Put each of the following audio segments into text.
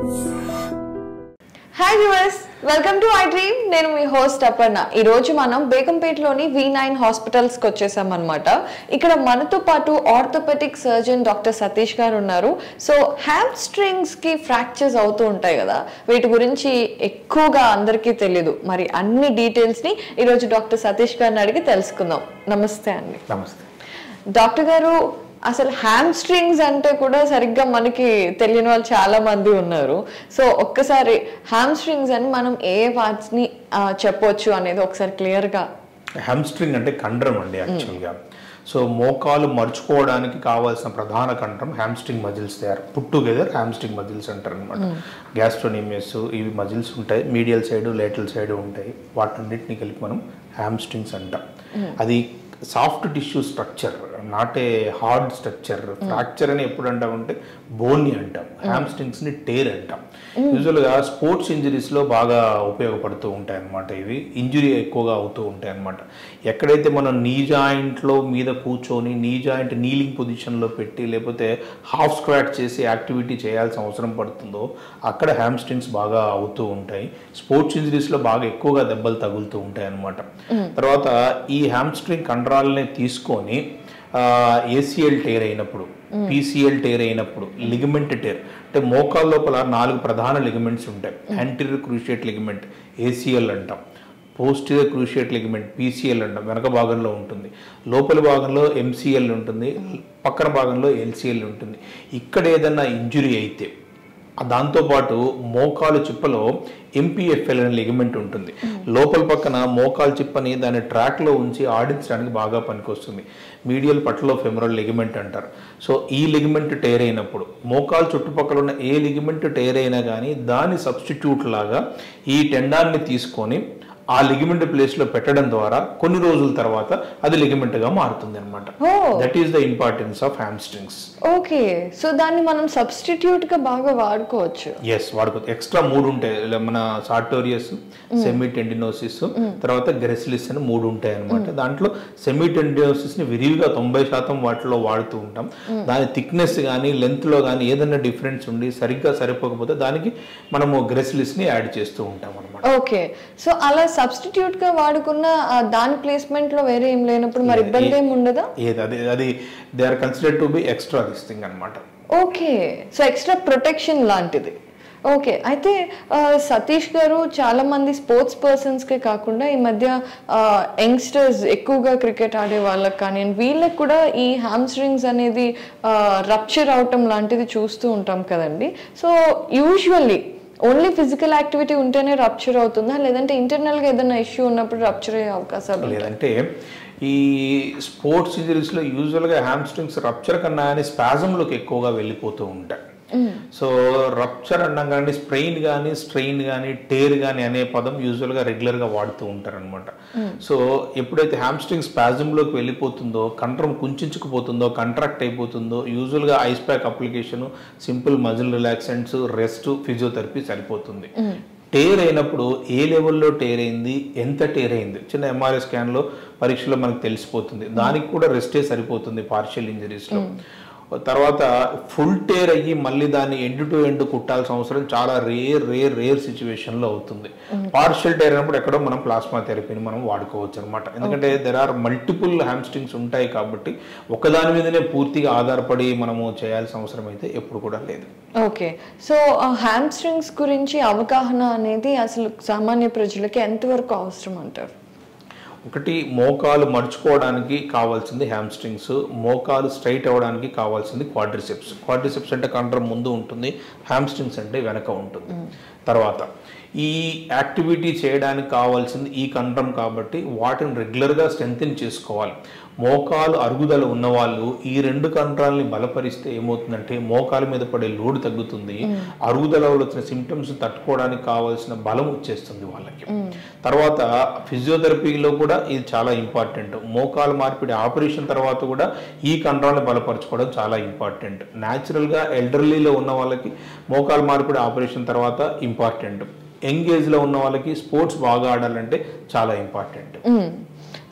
Hi viewers welcome to iDream నేను మీ host Aparna ఈ రోజు మనం బేగంపేటలోని వి నైన్ హాస్పిటల్స్ కి వచ్చేసాం అనమాట ఇక్కడ మనతో పాటు ఆర్థోపెటిక్ సర్జన్ డాక్టర్ సతీష్ గారు ఉన్నారు సో హ్యామ్ స్ట్రింగ్స్ కి ఫ్రాక్చర్స్ అవుతూ ఉంటాయి కదా వీటి గురించి ఎక్కువగా అందరికీ తెలియదు మరి అన్ని డీటెయిల్స్ ని ఈరోజు డాక్టర్ సతీష్ గారిని అడిగి తెలుసుకుందాం నమస్తే అండి నమస్తే డాక్టర్ గారు అసలు హ్యామ్ స్ట్రింగ్స్ అంటే కూడా సరిగ్గా మనకి తెలియని వాళ్ళు చాలా మంది ఉన్నారు సో ఒక్కసారి హ్యామ్ స్ట్రింగ్స్ అని మనం ఏ పార్ట్స్ ని ఆ, చెప్పొచ్చు అనేది ఒకసారి క్లియర్ గా హ్యామ్స్ట్రింగ్ అంటే కండరం అండి యాక్చువల్గా సో మోకాలు మర్చుకోవడానికి కావాల్సిన ప్రధాన కండరం హ్యామ్స్ట్రింగ్ మజిల్స్ తయారు పుట్ టుగెదర్ హ్యామ్స్ట్రింగ్ మజిల్స్ అంటారు అనమాట గ్యాస్ట్రోనిమియస్ ఇవి మజిల్స్ ఉంటాయి మీడియల్ సైడ్ లేటల్ సైడ్ ఉంటాయి వాటన్నిటిని కలిపి మనం హ్యామ్స్ట్రింగ్స్ అంటాం అది soft tissue structure not a hard structure fracture అని ఎప్పుడు అంటామంటే బోన్ని అంటాం హ్యామ్స్ట్రింగ్స్ ని టేర్ అంటాం యూజువల్గా స్పోర్ట్స్ ఇంజరీస్లో బాగా ఉపయోగపడుతూ ఉంటాయి అన్నమాట ఇవి ఇంజురీ ఎక్కువగా అవుతూ ఉంటాయి అన్నమాట ఎక్కడైతే మనం నీ జాయింట్లో మీద కూర్చొని నీ జాయింట్ నీలింగ్ పొజిషన్లో పెట్టి లేకపోతే హాఫ్ స్క్వాట్ చేసి యాక్టివిటీ చేయాల్సిన అవసరం పడుతుందో అక్కడ హ్యామ్స్ట్రింగ్స్ బాగా అవుతూ ఉంటాయి స్పోర్ట్స్ ఇంజరీస్లో బాగా ఎక్కువగా దెబ్బలు తగులుతూ ఉంటాయి అన్నమాట తర్వాత ఈ హ్యామ్స్ట్రింగ్ కండరాలని తీసుకొని ఏసీఎల్ టేర్ అయినప్పుడు పీసీఎల్ టేర్ అయినప్పుడు లిగమెంట్ టేర్ అంటే మోకాల లోపల నాలుగు ప్రధాన లిగమెంట్స్ ఉంటాయి యాంటీరియర్ క్రూషియేట్ లిగమెంట్ ఏసీఎల్ అంటాం పోస్టీరియర్ క్రూషియేట్ లిగమెంట్ పీసీఎల్ అంటాం వెనక భాగంలో ఉంటుంది లోపలి భాగంలో ఎంసీఎల్ ఉంటుంది పక్కన భాగంలో ఎల్సీఎల్ ఉంటుంది ఇక్కడ ఏదన్నా ఇంజురీ అయితే ఆ దాంతోపాటు మోకాలు చిప్పలో ఎంపీఎఫ్ఎల్ అనే లిగమెంట్ ఉంటుంది లోపల పక్కన మోకాలు చిప్పని దాని ట్రాక్లో ఉంచి ఆడించడానికి బాగా పనికొస్తుంది మీడియల్ పట్లో ఫెమరల్ లిగమెంట్ అంటారు సో ఈ లిగమెంట్ టేర్ అయినప్పుడు మోకాలు చుట్టుపక్కల ఉన్న ఏ లిగమెంట్ టేర్ అయినా కానీ దాని సబ్స్టిట్యూట్ లాగా ఈ టెండాన్ని తీసుకొని ఆ లిగమెంట్ ప్లేస్లో పెట్టడం ద్వారా కొన్ని రోజుల తర్వాత అది లిగమెంట్గా మారుతుంది అనమాట Oh. That is the importance of hamstrings okay so దాన్ని మనం సబ్స్టిట్యూట్ గా బాగా వాడుకోవచ్చు ఎస్ వాడుకోవచ్చు ఎక్స్ట్రా మూడు ఉంటాయి ఇలా మన సార్టోరియస్ సెమీ టెండినోసిస్ తర్వాత గ్రెసిలిస్ అని మూడు ఉంటాయి అనమాట దాంట్లో సెమీ టెండినోసిస్ ని విరివిగా తొంభై శాతం వాటిలో వాడుతూ ఉంటాం దాని థిక్నెస్ కానీ లెంత్ లో కానీ ఏదైనా డిఫరెన్స్ ఉండి సరిగ్గా సరిపోకపోతే దానికి మనము గ్రెసిలిస్ ని యాడ్ చేస్తూ ఉంటాం అనమాట ఓకే సో అలా సబ్స్టిట్యూట్ గా వాడుకున్న ఆ, దాని ప్లేస్మెంట్ లో వేరే ఏం లేనప్పుడు మరి ఇబ్బంది ఏం ఉండదా ఏది అది అది they are considered to be extra this thing అనమాట ఓకే సో ఎక్స్ట్రా ప్రొటెక్షన్ లాంటిది ఓకే అయితే ఆ, సతీష్ గారు చాలా మంది స్పోర్ట్స్ పర్సన్స్కే కాకుండా ఈ మధ్య యంగ్స్టర్స్ ఎక్కువగా క్రికెట్ ఆడే వాళ్ళకి కానీ వీళ్ళకి కూడా ఈ హ్యామ్స్ట్రింగ్స్ అనేది రప్చర్ అవటం లాంటిది చూస్తూ ఉంటాం కదండి so usually only physical activity ఉంటేనే రప్చర్ అవుతుందా లేదంటే ఇంటర్నల్గా ఏదైనా ఇష్యూ ఉన్నప్పుడు రప్చర్ అయ్యే అవకాశాలు లేదంటే ఈ స్పోర్ట్స్ ఇంజరీస్లో యూజువల్గా హ్యామ్స్ట్రింగ్స్ రప్చర్ కన్నా కానీ స్పాజంలోకి ఎక్కువగా వెళ్ళిపోతూ ఉంటాయి సో రప్చర్ అన్నాం కానీ స్ప్రెయిన్ కానీ స్ట్రెయిన్ కానీ టేర్ కానీ అనే పదం యూజువల్గా రెగ్యులర్గా వాడుతూ ఉంటారు అనమాట సో ఎప్పుడైతే హ్యామ్స్ట్రింగ్ స్పాజంలోకి వెళ్ళిపోతుందో కంట్రం కుంచుకుపోతుందో కంట్రాక్ట్ అయిపోతుందో యూజువల్గా ice pack application simple muscle relaxants rest physiotherapy సరిపోతుంది టేర్ అయినప్పుడు ఏ లెవెల్లో టేర్ అయింది ఎంత టేర్ అయింది చిన్న ఎంఆర్ఐ స్కాన్లో పరీక్షలో మనకు తెలిసిపోతుంది దానికి కూడా రెస్టే సరిపోతుంది పార్షియల్ ఇంజరీస్లో తర్వాత ఫుల్ టేర్ అయ్యి మళ్ళీ దాన్ని ఎండ్ టు ఎండ్ కుట్టాల్సిన అవసరం చాలా రేర్ రేర్ రేర్ సిచ్యువేషన్లో అవుతుంది పార్షియల్ టేర్ అయినప్పుడు ఎక్కడో మనం ప్లాస్మా థెరపీని మనం వాడుకోవచ్చు అనమాట ఎందుకంటే దెర్ ఆర్ మల్టిపుల్ హ్యామ్స్ట్రింగ్స్ ఉంటాయి కాబట్టి ఒకదాని మీదనే పూర్తిగా ఆధారపడి మనము చేయాల్సిన అవసరం అయితే ఎప్పుడు కూడా లేదు ఓకే సో హ్యామ్స్ట్రింగ్స్ గురించి అవగాహన అనేది అసలు సామాన్య ప్రజలకి ఎంతవరకు అవసరం అంటారు ఒకటి మోకాలు మడుచుకోవడానికి కావాల్సింది హ్యామ్స్ట్రింగ్స్ మోకాలు స్ట్రైట్ అవ్వడానికి కావాల్సింది క్వాడ్రిసెప్స్ క్వాడ్రిసెప్స్ అంటే కండరం ముందు ఉంటుంది హ్యామ్స్ట్రింగ్స్ అంటే వెనక ఉంటుంది తర్వాత ఈ యాక్టివిటీ చేయడానికి కావాల్సింది ఈ కండరం కాబట్టి వాటిని రెగ్యులర్గా స్ట్రెంగ్తన్ చేసుకోవాలి మోకాలు అరుగుదల ఉన్నవాళ్ళు ఈ రెండు కండరాలని బలపరిస్తే ఏమవుతుందంటే మోకాలు మీద పడే లోడ్ తగ్గుతుంది అరుగుదల వల్ల వచ్చిన సిమ్టమ్స్ తట్టుకోవడానికి కావాల్సిన బలం వచ్చేస్తుంది వాళ్ళకి తర్వాత ఫిజియోథెరపీలో కూడా ఇది చాలా ఇంపార్టెంట్ మోకాలు మార్పిడి ఆపరేషన్ తర్వాత కూడా ఈ కండరాలను బలపరచుకోవడం చాలా ఇంపార్టెంట్ న్యాచురల్గా ఎల్డర్లీలో ఉన్న వాళ్ళకి మోకాలు మార్పిడి ఆపరేషన్ తర్వాత ఇంపార్టెంట్ యంగ్ ఏజ్లో ఉన్న వాళ్ళకి స్పోర్ట్స్ బాగా ఆడాలంటే చాలా ఇంపార్టెంట్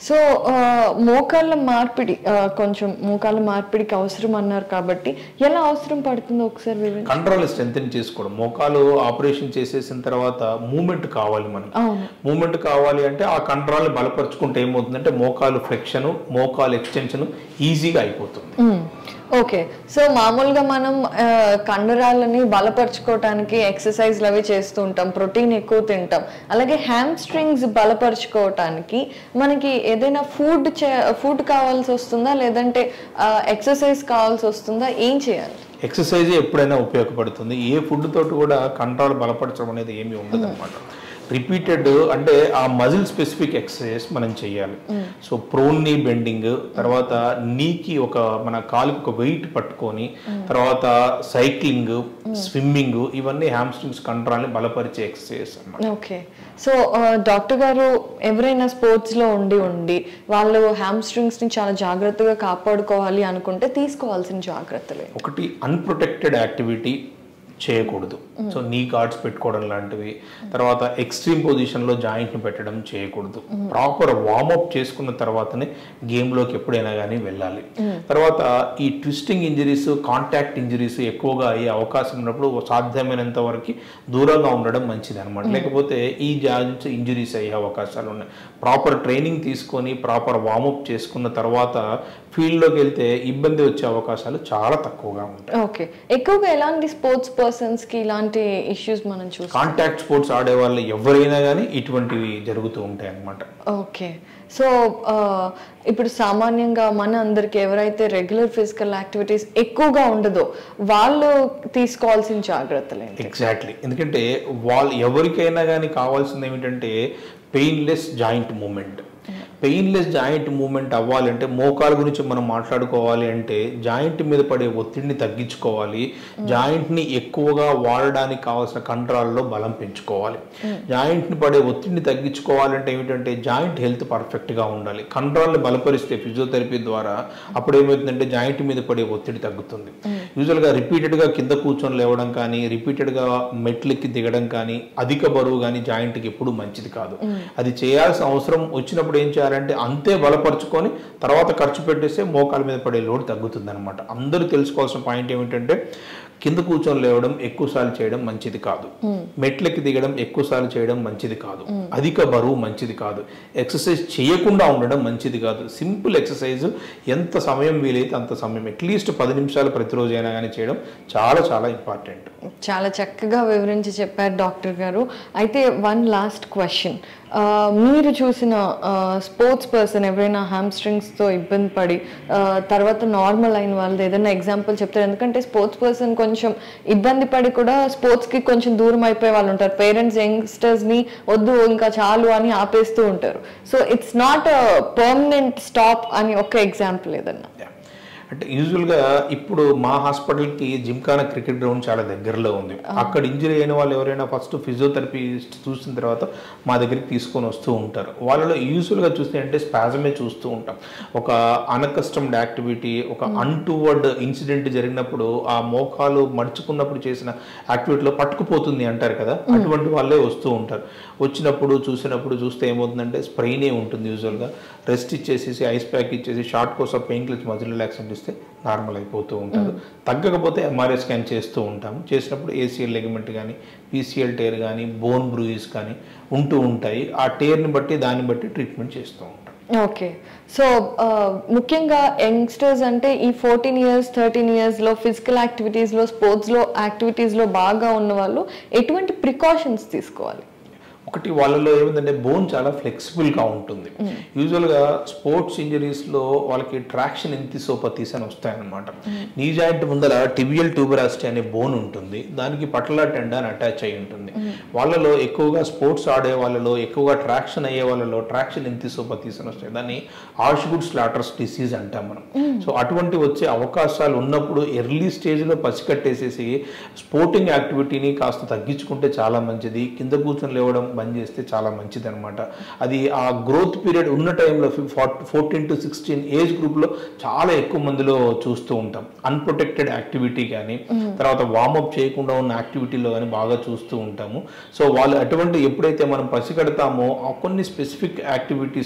సో ఆ, మోకాళ్ళ మార్పిడి ఆ, కొంచెం మోకాళ్ళ మార్పిడికి అవసరం అన్నారు కాబట్టి ఎలా అవసరం పడుతుందో ఒకసారి వివరించండి కంట్రోల్ స్ట్రెంగ్ చేసుకోవడం మోకాలు ఆపరేషన్ చేసేసిన తర్వాత మూమెంట్ కావాలి మనకి అవును మూమెంట్ కావాలి అంటే ఆ కంట్రోల్ బలపరుచుకుంటే ఏమవుతుందంటే మోకాలు ఫ్లెక్షన్ మోకాలు ఎక్స్టెన్షన్ ఈజీగా అయిపోతుంది మ్మ్. ఓకే సో మామూలుగా మనం ఆ, కండరాలని బలపరుచుకోవటానికి ఎక్సర్సైజ్లు అవి చేస్తూ ఉంటాం ప్రోటీన్ ఎక్కువ తింటాం అలాగే హ్యామ్ స్ట్రింగ్స్ బలపరుచుకోవటానికి మనకి ఏదైనా ఫుడ్ ఫుడ్ కావాల్సి వస్తుందా లేదంటే ఎక్సర్సైజ్ కావాల్సి వస్తుందా ఏం చేయాలి ఎక్సర్సైజ్ ఎప్పుడైనా ఉపయోగపడుతుంది ఏ ఫుడ్ తోటి కూడా కంట్రోల్ బలపరచడం అనేది ఏమీ ఉండదు అనమాట రిపీటెడ్ అంటే ఆ మజిల్ స్పెసిఫిక్ ఎక్సర్సైజ్ మనం చేయాలి సో ప్రోన్ నీ బెండింగ్ తర్వాత నీకి ఒక మన కాలుకి ఒక వెయిట్ పట్టుకొని తర్వాత సైక్లింగ్ స్విమ్మింగ్ ఇవన్నీ హ్యామ్స్ట్రింగ్స్ కంట్రోల్ని బలపరిచే ఎక్సర్సైజ్ అన్నమాట ఓకే సో డాక్టర్ గారు ఎవరైనా స్పోర్ట్స్ లో ఉండి ఉండి వాళ్ళు హ్యామ్ స్ట్రింగ్స్ ని చాలా జాగ్రత్తగా కాపాడుకోవాలి అనుకుంటే తీసుకోవాల్సిన జాగ్రత్తలు ఏంటి? ఒకటి అన్ప్రొటెక్టెడ్ యాక్టివిటీ చేయకూడదు సో నీ గార్డ్స్ పెట్టుకోవడం లాంటివి తర్వాత ఎక్స్ట్రీమ్ పొజిషన్లో జాయింట్ని పెట్టడం చేయకూడదు ప్రాపర్ వార్మప్ చేసుకున్న తర్వాతనే గేమ్లోకి ఎప్పుడైనా కానీ వెళ్ళాలి తర్వాత ఈ ట్విస్టింగ్ ఇంజరీస్ కాంటాక్ట్ ఇంజరీస్ ఎక్కువగా అయ్యే అవకాశం ఉన్నప్పుడు సాధ్యమైనంత వరకు దూరంగా ఉండడం మంచిది అనమాట లేకపోతే ఈ జాయింట్స్ ఇంజరీస్ అయ్యే అవకాశాలు ఉన్నాయి ప్రాపర్ ట్రైనింగ్ తీసుకొని ప్రాపర్ వార్మప్ చేసుకున్న తర్వాత ఫీల్డ్లోకి వెళ్తే ఇబ్బంది వచ్చే అవకాశాలు చాలా తక్కువగా ఉంటాయి ఓకే ఎక్కువగా ఎలాంటి స్పోర్ట్స్ పర్సన్స్ కి ఇలాంటి ఇష్యూస్ మనం చూస్తాం కాంటాక్ట్ స్పోర్ట్స్ ఆడే వాళ్ళు ఎవరైనా కానీ ఇటువంటివి జరుగుతూ ఉంటాయి అన్నమాట ఓకే సో ఆ, ఇప్పుడు సామాన్యంగా మన అందరికి ఎవరైతే రెగ్యులర్ ఫిజికల్ యాక్టివిటీస్ ఎక్కువగా ఉండదో వాళ్ళు తీసుకోవాల్సిన జాగ్రత్తలు ఏంటి ఎగ్జాక్ట్లీ ఎందుకంటే వాళ్ళు ఎవరికైనా కానీ కావాల్సింది ఏమిటంటే painless joint movement painless joint movement అవ్వాలంటే మోకాల గురించి మనం మాట్లాడుకోవాలి అంటే జాయింట్ మీద పడే ఒత్తిడిని తగ్గించుకోవాలి జాయింట్ని ఎక్కువగా వాడడానికి కావాల్సిన కంట్రాల్లో బలం పెంచుకోవాలి జాయింట్ని పడే ఒత్తిడిని తగ్గించుకోవాలంటే ఏమిటంటే జాయింట్ హెల్త్ పర్ఫెక్ట్గా ఉండాలి కంట్రాల్ని బలపరిస్తే ఫిజియోథెరపీ ద్వారా అప్పుడు ఏమవుతుందంటే జాయింట్ మీద పడే ఒత్తిడి తగ్గుతుంది యూజువల్గా రిపీటెడ్గా కింద కూర్చొని లేవడం కానీ రిపీటెడ్గా మెట్లెక్కి దిగడం కానీ అధిక బరువు కానీ జాయింట్కి ఎప్పుడు మంచిది కాదు అది చేయాల్సిన అవసరం వచ్చినప్పుడు ఏం చేయాలంటే అంతే బలపరుచుకొని తర్వాత ఖర్చు పెట్టేస్తే మోకాల మీద పడే లోడ్ తగ్గుతుంది అనమాట అందరూ తెలుసుకోవాల్సిన పాయింట్ ఏమిటంటే కింద కూర్చొని లేవడం ఎక్కువసార్లు చేయడం మంచిది కాదు మెట్లెక్కి దిగడం ఎక్కువసార్లు చేయడం మంచిది కాదు అధిక బరువు మంచిది కాదు ఎక్సర్సైజ్ చేయకుండా ఉండడం మంచిది కాదు సింపుల్ ఎక్సర్సైజ్ ఎంత సమయం వీలైతే అంత సమయం అట్లీస్ట్ పది నిమిషాలు ప్రతిరోజు అయినా కానీ చేయడం చాలా చాలా ఇంపార్టెంట్ చాలా చక్కగా వివరించి చెప్పారు డాక్టర్ గారు అయితే వన్ లాస్ట్ క్వశ్చన్ మీరు చూసిన స్పోర్ట్స్ పర్సన్ ఎవరైనా తో ఇబ్బంది పడి ఆ, తర్వాత నార్మల్ అయిన వాళ్ళది ఏదైనా ఎగ్జాంపుల్ చెప్తారు ఎందుకంటే స్పోర్ట్స్ పర్సన్ కొంచెం ఇబ్బంది పడి కూడా sports కి కొంచెం దూరం అయిపోయే వాళ్ళు ఉంటారు పేరెంట్స్ ని వద్దు ఇంకా చాలు అని ఆపేస్తూ ఉంటారు so it's not permanent stop అని ఒక ఎగ్జాంపుల్ ఏదన్నా అంటే యూజువల్గా ఇప్పుడు మా హాస్పిటల్కి జిమ్ఖానా క్రికెట్ గ్రౌండ్ చాలా దగ్గరలో ఉంది అక్కడ ఇంజరీ అయిన వాళ్ళు ఎవరైనా ఫస్ట్ ఫిజియోథెరపిస్ట్ చూసిన తర్వాత మా దగ్గరికి తీసుకొని వస్తూ ఉంటారు వాళ్ళలో యూజువల్గా చూస్తే అంటే స్పాజమే చూస్తూ ఉంటాం ఒక అన్కస్టమ్డ్ యాక్టివిటీ ఒక అన్టువర్డ్ ఇన్సిడెంట్ జరిగినప్పుడు ఆ మోకాలు మడుచుకున్నప్పుడు చేసిన యాక్టివిటీలో పట్టుకుపోతుంది అంటారు కదా అటువంటి వాళ్ళే వస్తూ ఉంటారు వచ్చినప్పుడు చూసినప్పుడు చూస్తే ఏమవుతుందంటే స్ప్రెయినే ఉంటుంది యూజువల్గా రెస్ట్ ఇచ్చేసేసి ఐస్ ప్యాక్ ఇచ్చేసి short course of pain killers muscle relaxant ఇస్తే నార్మల్ అయిపోతూ ఉంటారు తగ్గకపోతే ఎంఆర్ఐ స్కాన్ చేస్తూ ఉంటాము చేసినప్పుడు ఏసీఎల్ లెగమెంట్ కానీ పీసీఎల్ టేర్ కానీ బోన్ బ్రూయిస్ కానీ ఉంటూ ఉంటాయి ఆ టేర్ని బట్టి దాన్ని బట్టి ట్రీట్మెంట్ చేస్తూ ఉంటాం ఓకే సో ముఖ్యంగా యంగ్స్టర్స్ అంటే ఈ ఫోర్టీన్ ఇయర్స్ థర్టీన్ ఇయర్స్లో ఫిజికల్ యాక్టివిటీస్లో స్పోర్ట్స్లో యాక్టివిటీస్లో బాగా ఉన్న వాళ్ళు ఎటువంటి ప్రికాషన్స్ తీసుకోవాలి ఒకటి వాళ్ళలో ఏమిందంటే బోన్ చాలా ఫ్లెక్సిబుల్గా ఉంటుంది యూజువల్గా స్పోర్ట్స్ ఇంజరీస్లో వాళ్ళకి ట్రాక్షన్ ఎంతిసోపతీస్ అని వస్తాయన్నమాట నీ జాయింట్ ముందర టిబియల్ ట్యూబరాసిటీ అనే బోన్ ఉంటుంది దానికి పట్ల టెండాన్ అటాచ్ అయి ఉంటుంది వాళ్ళలో ఎక్కువగా స్పోర్ట్స్ ఆడే వాళ్ళలో ఎక్కువగా ట్రాక్షన్ అయ్యే వాళ్ళలో ట్రాక్షన్ ఎంతిసోపతీస్ అని వస్తాయి దాన్ని ఆర్ష్గుడ్ స్లాటర్స్ డిసీజ్ అంటాం మనం సో అటువంటి వచ్చే అవకాశాలు ఉన్నప్పుడు ఎర్లీ స్టేజ్లో పసికట్టేసేసి స్పోర్టింగ్ యాక్టివిటీని కాస్త తగ్గించుకుంటే చాలా మంచిది కింద కూర్చొని లేవడం బంద్ చేస్తే చాలా మంచిది అనమాట అది ఆ గ్రోత్ పీరియడ్ ఉన్న టైంలో ఫోర్టీన్ టు సిక్స్టీన్ ఏజ్ గ్రూప్లో చాలా ఎక్కువ మందిలో చూస్తూ ఉంటాం అన్ప్రొటెక్టెడ్ యాక్టివిటీ కానీ తర్వాత వార్మప్ చేయకుండా ఉన్న యాక్టివిటీలో కానీ బాగా చూస్తూ ఉంటాము సో వాళ్ళు అటువంటి ఎప్పుడైతే మనం పసిగడతామో ఆ కొన్ని స్పెసిఫిక్ యాక్టివిటీస్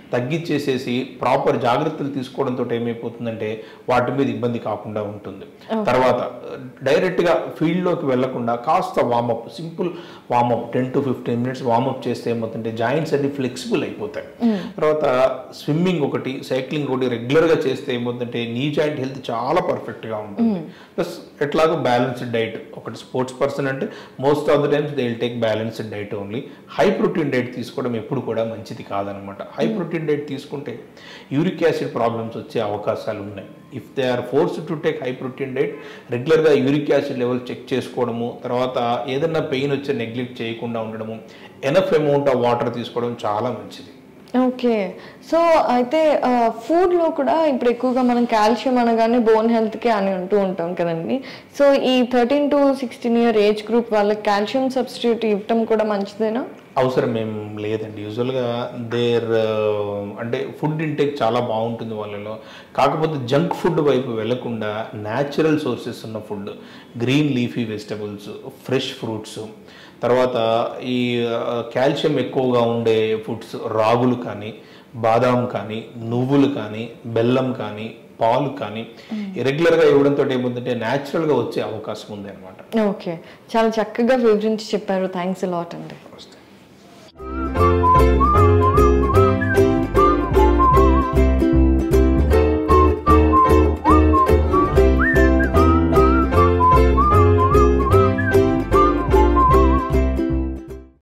తగ్గించేసేసి ప్రాపర్ జాగ్రత్తలు తీసుకోవడంతో ఏమైపోతుందంటే వాటి మీద ఇబ్బంది కాకుండా ఉంటుంది తర్వాత డైరెక్ట్గా ఫీల్డ్లోకి వెళ్లకుండా కాస్త warm up simple warm up ten to fifteen minutes warm up చేస్తే ఏమవుతుందంటే జాయింట్స్ అన్ని ఫ్లెక్సిబుల్ అయిపోతాయి తర్వాత స్విమ్మింగ్ ఒకటి సైక్లింగ్ ఒకటి రెగ్యులర్గా చేస్తే ఏమవుతుందంటే నీ జాయింట్ హెల్త్ చాలా పర్ఫెక్ట్గా ఉంటుంది ప్లస్ ఎట్లాగో బ్యాలెన్స్డ్ డైట్ ఒకటి స్పోర్ట్స్ పర్సన్ అంటే most of the times they will take balanced diet only high protein diet తీసుకోవడం ఎప్పుడు కూడా మంచిది కాదనమాట హై ప్రోటీన్ డైట్ తీసుకుంటే యూరిక్ యాసిడ్ ప్రాబ్లమ్స్ వచ్చే అవకాశాలు ఉన్నాయి if they are force to take high protein diet రెగ్యులర్గా యూరిక్ యాసిడ్ లెవెల్ చెక్ చేసుకోవడము తర్వాత ఏదైనా పెయిన్ వచ్చే నెగ్లెక్ట్ చేయకుండా ఉండడము ఎనఫ్ అమౌంట్ ఆఫ్ వాటర్ తీసుకోవడం చాలా మంచిది ఓకే సో అయితే ఫుడ్లో కూడా ఇప్పుడు ఎక్కువగా మనం కాల్షియం అనగానే బోన్ హెల్త్కి అని అంటూ ఉంటాం కదండి సో ఈ thirteen to sixteen year age group వాళ్ళకి కాల్షియం సబ్స్టిట్యూట్ ఇవ్వటం కూడా మంచిదేనా అవసరం ఏం లేదండి యూజువల్గా దేర్ అంటే ఫుడ్ ఇంటేక్ చాలా బాగుంటుంది వాళ్ళలో కాకపోతే జంక్ ఫుడ్ వైపు వెళ్లకుండా న్యాచురల్ సోర్సెస్ ఉన్న food green leafy vegetables fresh fruits తర్వాత ఈ కాల్షియం ఎక్కువగా ఉండే ఫుడ్స్ రాగులు కానీ బాదాం కానీ నువ్వులు కానీ బెల్లం కానీ పాలు కానీ రెగ్యులర్గా ఇవ్వడంతో ఏముందంటే న్యాచురల్గా వచ్చే అవకాశం ఉంది అనమాట ఓకే చాలా చక్కగా వివరించి చెప్పారు థ్యాంక్స్ లాట్ అండి వస్తాయి